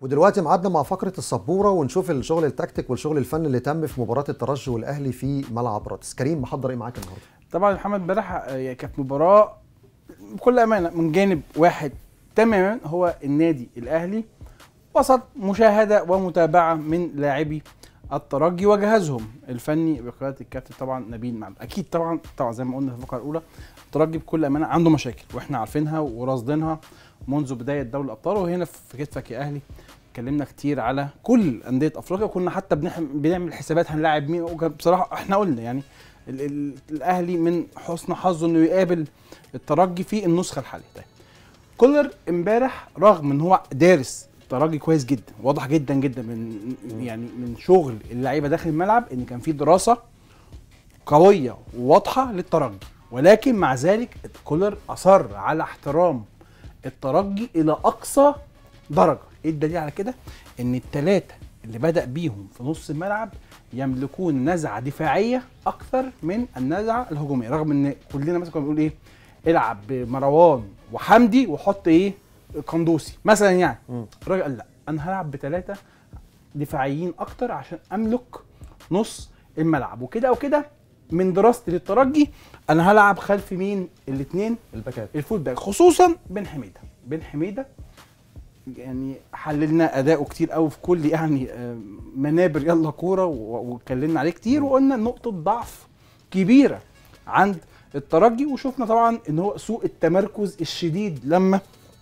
ودلوقتي معادنا مع فقره السبوره ونشوف الشغل التكتيك والشغل الفني اللي تم في مباراه الترجي والاهلي في ملعب رادس كريم محضر ايه معاك النهارده طبعا محمد امبارح آه، كانت مباراه بكل امانه من جانب واحد تماما هو النادي الاهلي وسط مشاهده ومتابعه من لاعبي الترجي وجهازهم الفني بقياده الكابتن طبعا نبيل معلول اكيد طبعا طبعا زي ما قلنا في الفقره الاولى الترجي بكل امانه عنده مشاكل واحنا عارفينها وراصدينها منذ بدايه دوري الابطال وهنا في كتفك يا اهلي اتكلمنا كتير على كل انديه افريقيا وكنا حتى بنح- بنعمل حسابات هنلاعب مين وكان بصراحه احنا قلنا يعني ال ال الاهلي من حسن حظه انه يقابل الترجي في النسخه الحاليه طيب كولر امبارح رغم ان هو دارس الترجي كويس جدا واضح جدا جدا من يعني من شغل اللعيبه داخل الملعب ان كان في دراسه قويه وواضحه للترجي ولكن مع ذلك كولر اصر على احترام الترجي الى اقصى درجه ايه الدليل على كده ان الثلاثه اللي بدا بيهم في نص الملعب يملكون نزعه دفاعيه اكثر من النزعه الهجوميه رغم ان كلنا مثلا كنا بنقول ايه العب بمروان وحمدي وحط ايه قندوسي مثلا يعني مم. الراجل قال لا انا هلعب بثلاثه دفاعيين اكتر عشان املك نص الملعب وكده او كده من دراستي للترجي انا هلعب خلف مين الاثنين الباكات الفول باك خصوصا بن حميده بن حميده يعني حللنا اداؤه كتير قوي في كل يعني آه، منابر يلا كوره و- واتكلمنا عليه كتير وقلنا نقطه ضعف كبيره عند الترجي وشفنا طبعا ان هو سوء التمركز الشديد لما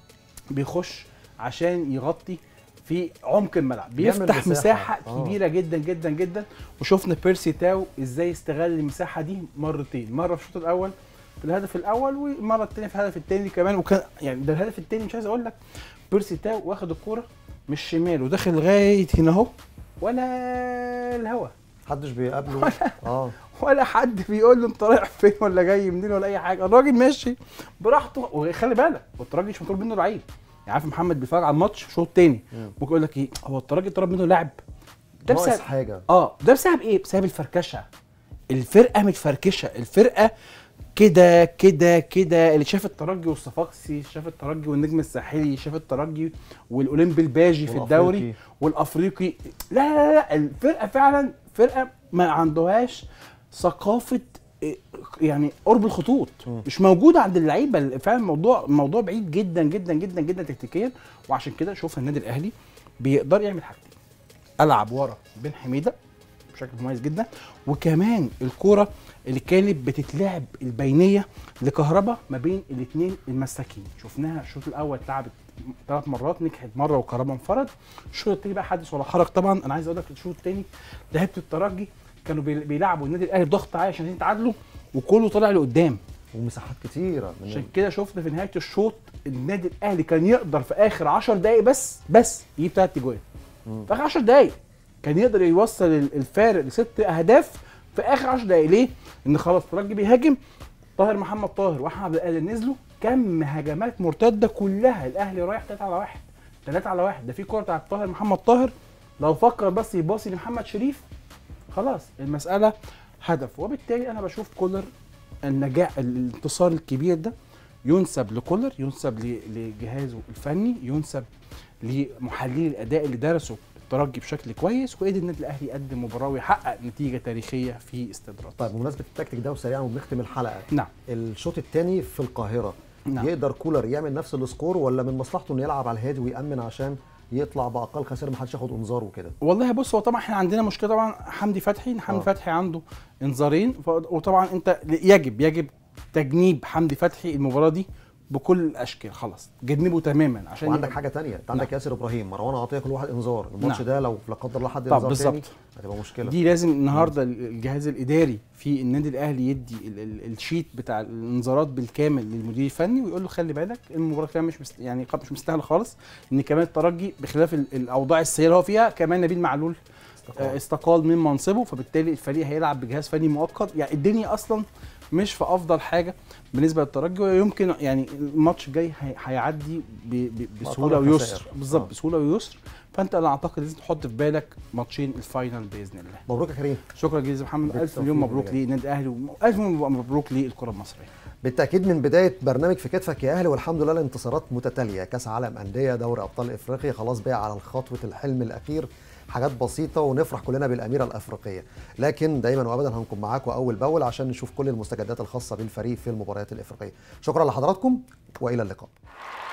بيخش عشان يغطي في عمق الملعب بيعمل بيفتح مساحة. مساحه, آه. كبيره جدا جدا جدا وشفنا بيرسي تاو ازاي استغل المساحه دي مرتين مره في الشوط الاول في الهدف الاول والمره الثانيه في الهدف الثاني كمان وكان يعني ده الهدف الثاني مش عايز اقول لك بيرسي تاو واخد الكوره من الشمال وداخل لغايه هنا اهو ولا الهوا محدش بيقابله اه ولا حد بيقول له انت رايح فين ولا جاي منين ولا اي حاجه الراجل ماشي براحته وخلي بالك والترجي مش مطلوب منه لعيب يعني عارف محمد بيتفرج على الماتش شوط تاني مم. ممكن يقول لك ايه هو الترجي طلب منه لاعب ده ناقص بسبب حاجه اه ده بسبب ايه بسبب الفركشه الفرقه متفركشه الفرقه كده كده كده اللي شاف الترجي والصفاقسي شاف الترجي والنجم الساحلي شاف الترجي والاولمبي الباجي في الدوري والأفريقي. والافريقي لا لا لا الفرقه فعلا فرقه ما عندهاش ثقافه إيه، يعني قرب الخطوط مم. مش موجوده عند اللعيبه فعلا الموضوع الموضوع بعيد جدا جدا جدا جدا تكتيكيا وعشان كده شوف النادي الاهلي بيقدر يعمل حاجتين العب ورا بن حميده بشكل مميز جدا وكمان الكوره اللي كانت بتتلعب البينيه لكهربا ما بين الاثنين المساكين شفناها الشوط الاول اتلعبت ثلاث مرات نجحت مره وكهربا انفرد الشوط الثاني بقى حدث ولا حرج طبعا انا عايز اقول لك الشوط الثاني لعيبه الترجي كانوا بي- بيلعبوا النادي الاهلي بضغط عالي عشان يتعادلوا وكله طلع لقدام ومساحات كتيره من عشان كده شفنا في نهايه الشوط النادي الاهلي كان يقدر في اخر 10 دقائق بس بس يجيب ثلاث اجوان مم. في اخر 10 دقائق كان يقدر يوصل ال- الفارق لست اهداف في اخر 10 دقائق ليه؟ ان خلاص الترجي بيهاجم طاهر محمد طاهر واحمد عبد القادر نزلوا كم هجمات مرتده كلها الاهلي رايح 3 على 1 3 على 1 ده في كوره بتاعت طاهر محمد طاهر لو فكر بس يباصي لمحمد شريف خلاص المساله هدف وبالتالي انا بشوف كولر النجاح الانتصار الكبير ده ينسب لكولر ينسب ل- لجهازه الفني ينسب لمحللي الاداء اللي درسوا الترجي بشكل كويس وقدر النادي الاهلي يقدم مباراه ويحقق نتيجه تاريخيه في استدراج طيب بمناسبه التكتيك ده وسريعا وبنختم الحلقه نعم الشوط الثاني في القاهره نعم. يقدر كولر يعمل نفس السكور ولا من مصلحته انه يلعب على الهادي ويامن عشان يطلع باقل خسائر محدش ياخد انذار وكده والله بص هو طبعا احنا عندنا مشكله طبعا حمدي فتحي إن حمدي آه. فتحي عنده انذارين ف- وطبعا انت يجب يجب تجنيب حمدي فتحي المباراه دي بكل الاشكال خلاص جنبه تماما عشان وعندك يبقى- حاجه تانية انت عندك نعم. ياسر ابراهيم مروان عطيه كل واحد انذار الماتش نعم. ده لو لا قدر الله حد طب انذار تاني بالظبط. هتبقى مشكله دي لازم النهارده الجهاز الاداري في النادي الاهلي يدي ال- ال- الشيت بتاع الانذارات بالكامل للمدير الفني ويقول له خلي بالك المباراه كمان مش مست... يعني قد- مش مستاهله خالص ان كمان الترجي بخلاف ال- الاوضاع السيئه اللي هو فيها كمان نبيل معلول آه، استقال من منصبه فبالتالي الفريق هيلعب بجهاز فني مؤقت يعني الدنيا اصلا مش في افضل حاجه بالنسبه للترجي ويمكن يعني الماتش الجاي هي- هيعدي ب- ب- بسهوله بأقل ويسر خسائر. بالظبط آه. بسهوله ويسر فانت انا اعتقد لازم تحط في بالك ماتشين الفاينل باذن الله مبروك يا كريم شكرا جزيلا محمد الف بالتوفيق مليون مبروك بجد. للنادي الاهلي والف مليون مبروك للكره المصريه بالتاكيد من بدايه برنامج في كتفك يا اهلي والحمد لله الانتصارات متتاليه كاس عالم انديه دوري ابطال افريقيا خلاص بقى على خطوه الحلم الاخير حاجات بسيطه ونفرح كلنا بالاميره الافريقيه لكن دايما وابدا هنكون معاكم اول باول عشان نشوف كل المستجدات الخاصه بالفريق في المباريات الافريقيه شكرا لحضراتكم والى اللقاء